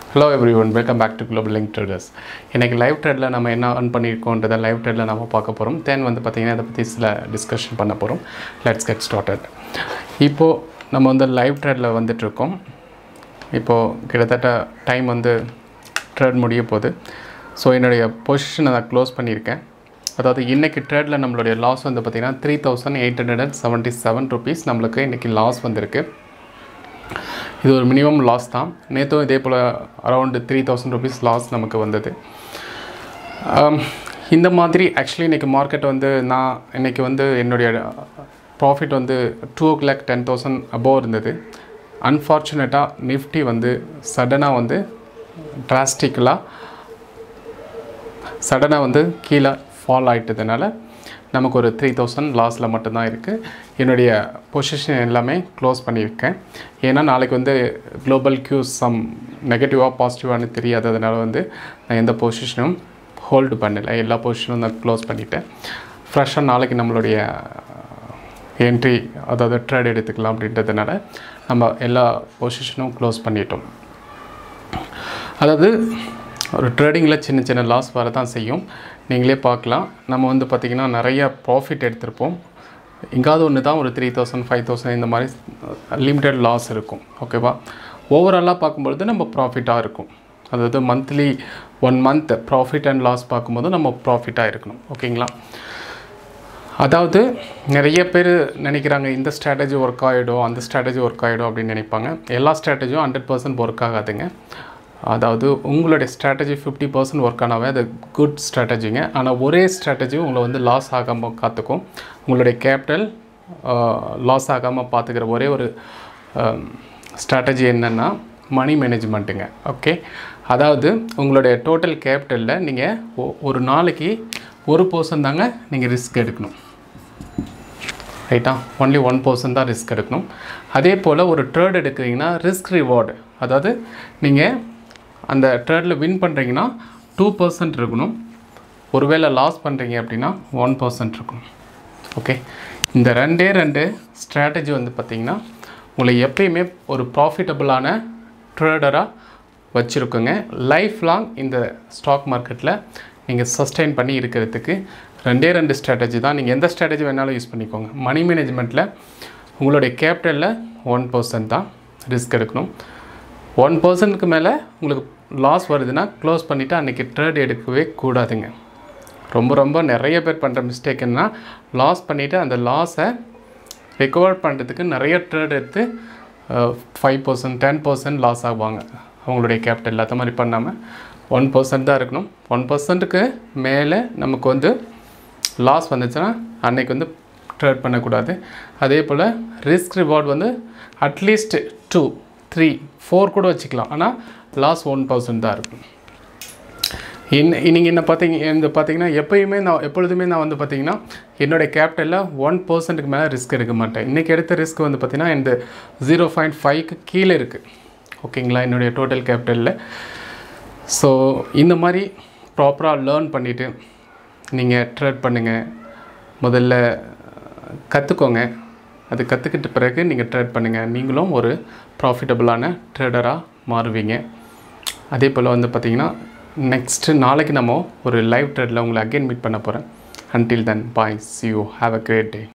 hello everyone welcome back to global link traders இன்றைக்கி live ட்ரேடில் நம்ம என்ன earn பண்ணியிருக்கோன்றதை லைவ் ட்ரேடில் நம்ம பார்க்க போகிறோம் தென் வந்து பார்த்திங்கன்னா இதை பற்றி சில டிஸ்கஷன் பண்ண போகிறோம் லெட்ஸ் கெட் ஸ்டார்டட் இப்போது நம்ம வந்து லைவ் ட்ரேடில் வந்துட்டுருக்கோம் இப்போது கிட்டத்தட்ட டைம் வந்து ட்ரேட் முடிய போகுது ஸோ என்னுடைய பொசிஷனை நான் க்ளோஸ் பண்ணியிருக்கேன் அதாவது இன்றைக்கி ட்ரேடில் நம்மளுடைய லாஸ் வந்து பார்த்திங்கன்னா three thousand eight hundred and seventy seven rupees நம்மளுக்கு இன்றைக்கி லாஸ் வந்திருக்கு இது ஒரு மினிமம் லாஸ் தான் நேற்றும் இதே போல் around three thousand rupees loss நமக்கு வந்தது ஆம், இந்த மாதிரி ஆக்சுவலி இன்றைக்கி மார்க்கெட் வந்து நான் இன்றைக்கி வந்து என்னுடைய ப்ராஃபிட் வந்து two o'clock ten thousand above இருந்தது அன்ஃபார்ச்சுனேட்டாக நிஃப்டி வந்து சடனாக வந்து டிராஸ்டிக்கலாக சடனாக வந்து கீழே ஃபால் ஆயிட்டதுனால நமக்கு ஒரு த்ரீ தௌசண்ட் லாஸில் மட்டும்தான் இருக்குது என்னுடைய பொசிஷன் எல்லாமே க்ளோஸ் பண்ணியிருக்கேன் ஏன்னா நாளைக்கு வந்து குளோபல் கியூஸ் சம் நெகட்டிவாக பாசிட்டிவானு தெரியாததுனால வந்து நான் எந்த பொசிஷனும் ஹோல்டு பண்ணலை எல்லா பொசிஷனும் நான் க்ளோஸ் பண்ணிட்டேன் ஃப்ரெஷ்ஷாக நாளைக்கு நம்மளுடைய என்ட்ரி அதாவது ட்ரேட் எடுத்துக்கலாம் அப்படின்றதுனால நம்ம எல்லா பொசிஷனும் க்ளோஸ் பண்ணிட்டோம் அதாவது ஒரு ட்ரேடிங்கில் சின்ன சின்ன லாஸ் வர தான் செய்யும் நீங்களே பார்க்கலாம் நம்ம வந்து பார்த்திங்கன்னா நிறைய ப்ராஃபிட் எடுத்திருப்போம் எங்காவது ஒன்று தான் ஒரு த்ரீ தௌசண்ட் ஃபைவ் தௌசண்ட் இந்த மாதிரி லிமிட்டட் லாஸ் இருக்கும் ஓகேவா ஓவராலாக பார்க்கும்பொழுது நம்ம ப்ராஃபிட்டாக இருக்கும் அதாவது monthly one month profit and loss பார்க்கும்போது நம்ம ப்ராஃபிட்டாக இருக்கணும் ஓகேங்களா அதாவது நிறைய பேர் நினைக்கிறாங்க இந்த ஸ்ட்ராட்டஜி ஒர்க் ஆகிடும் அந்த ஸ்ட்ராட்டஜி ஒர்க் ஆகிடும் அப்படின்னு நினைப்பாங்க எல்லா ஸ்ட்ராட்டஜியும் ஹண்ட்ரட் பர்சன்ட் ஒர்க் ஆகாதுங்க அதாவது உங்களுடைய ஸ்ட்ராட்டஜி ஃபிஃப்டி பர்சன்ட் ஒர்க் ஆனாவே அது குட் ஸ்ட்ராட்டஜிங்க ஆனால் ஒரே ஸ்ட்ராட்டஜி உங்களை வந்து லாஸ் ஆகாமல் காத்துக்கும் உங்களுடைய கேபிட்டல் லாஸ் ஆகாமல் பார்த்துக்கிற ஒரே ஒரு ஸ்ட்ராட்டஜி என்னென்னா மணி மேனேஜ்மெண்ட்டுங்க ஓகே அதாவது உங்களுடைய டோட்டல் கேபிட்டலில் நீங்கள் ஒரு நாளைக்கு ஒரு பர்சன்ட் தாங்க நீங்கள் ரிஸ்க் எடுக்கணும் ரைட்டா ஒன்லி ஒன் பர்சன்ட் தான் ரிஸ்க் எடுக்கணும் அதே போல் ஒரு ட்ரேட் எடுக்கிறீங்கன்னா ரிஸ்க் ரிவார்டு அதாவது நீங்கள் அந்த ட்ரேடில் வின் பண்ணுறீங்கன்னா டூ பர்சன்ட் இருக்கணும் ஒருவேளை லாஸ் பண்ணுறீங்க அப்படின்னா ஒன் பர்சன்ட் இருக்கணும் ஓகே இந்த ரெண்டே ரெண்டு ஸ்ட்ராட்டஜி வந்து பார்த்திங்கன்னா உங்களை எப்பயுமே ஒரு ப்ராஃபிட்டபுளான ட்ரேடராக வச்சுருக்குங்க லைஃப் லாங் இந்த ஸ்டாக் மார்க்கெட்டில் நீங்கள் சஸ்டெயின் பண்ணி இருக்கிறதுக்கு ரெண்டே ரெண்டு ஸ்ட்ராட்டஜி தான் நீங்கள் எந்த ஸ்ட்ராட்டஜி வேணாலும் யூஸ் பண்ணிக்கோங்க மணி மேனேஜ்மெண்ட்டில் உங்களுடைய கேபிட்டலில் ஒன் பர்சன்ட் தான் ரிஸ்க் எடுக்கணும் ஒன் பர்சன்ட்க்கு மேலே உங்களுக்கு லாஸ் வருதுன்னா க்ளோஸ் பண்ணிவிட்டு அன்றைக்கி ட்ரேட் எடுக்கவே கூடாதுங்க ரொம்ப ரொம்ப நிறைய பேர் பண்ணுற மிஸ்டேக் என்ன லாஸ் பண்ணிவிட்டு அந்த லாஸை ரெக்கவர் பண்ணுறதுக்கு நிறைய ட்ரேட் எடுத்து five percent ten percent loss ஆகுவாங்க அவங்களுடைய கேபிட்டல் அந்த மாதிரி பண்ணாமல் ஒன் பர்சன்ட் தான் இருக்கணும் ஒன் பர்சன்ட்டுக்கு மேலே நமக்கு வந்து லாஸ் வந்துச்சுன்னா அன்னைக்கு வந்து ட்ரேட் பண்ணக்கூடாது அதே போல் ரிஸ்க் ரிவார்ட் வந்து அட்லீஸ்ட் டூ த்ரீ ஃபோர் கூட வச்சுக்கலாம் ஆனால் லாஸ் ஒன் பர்சன்ட் தான் இருக்கும் இன் நீங்கள் என்ன பார்த்தீங்க இந்த பார்த்தீங்கன்னா எப்பயுமே நான் எப்பொழுதுமே நான் வந்து பார்த்தீங்கன்னா என்னுடைய கேபிட்டலில் ஒன் பர்சன்ட்டுக்கு மேலே ரிஸ்க் எடுக்க மாட்டேன் இன்றைக்கி எடுத்த ரிஸ்க் வந்து பார்த்தீங்கன்னா இந்த ஜீரோ பாயிண்ட் ஃபைவ்க்கு கீழே இருக்குது ஓகேங்களா என்னுடைய டோட்டல் கேபிட்டலில் ஸோ இந்த மாதிரி ப்ராப்பராக லேர்ன் பண்ணிவிட்டு நீங்கள் ட்ரேட் பண்ணுங்கள் முதல்ல கற்றுக்கோங்க அது கற்றுக்கிட்ட பிறகு நீங்கள் ட்ரேட் பண்ணுங்கள் நீங்களும் ஒரு ப்ராஃபிட்டபுளான ட்ரேடராக மாறுவீங்க அதே போல் வந்து பார்த்திங்கன்னா நெக்ஸ்ட்டு நாளைக்கு நம்ம ஒரு லைவ் ட்ரேடில் உங்களை அகைன் மீட் பண்ண போகிறேன் until then bye see you have a great day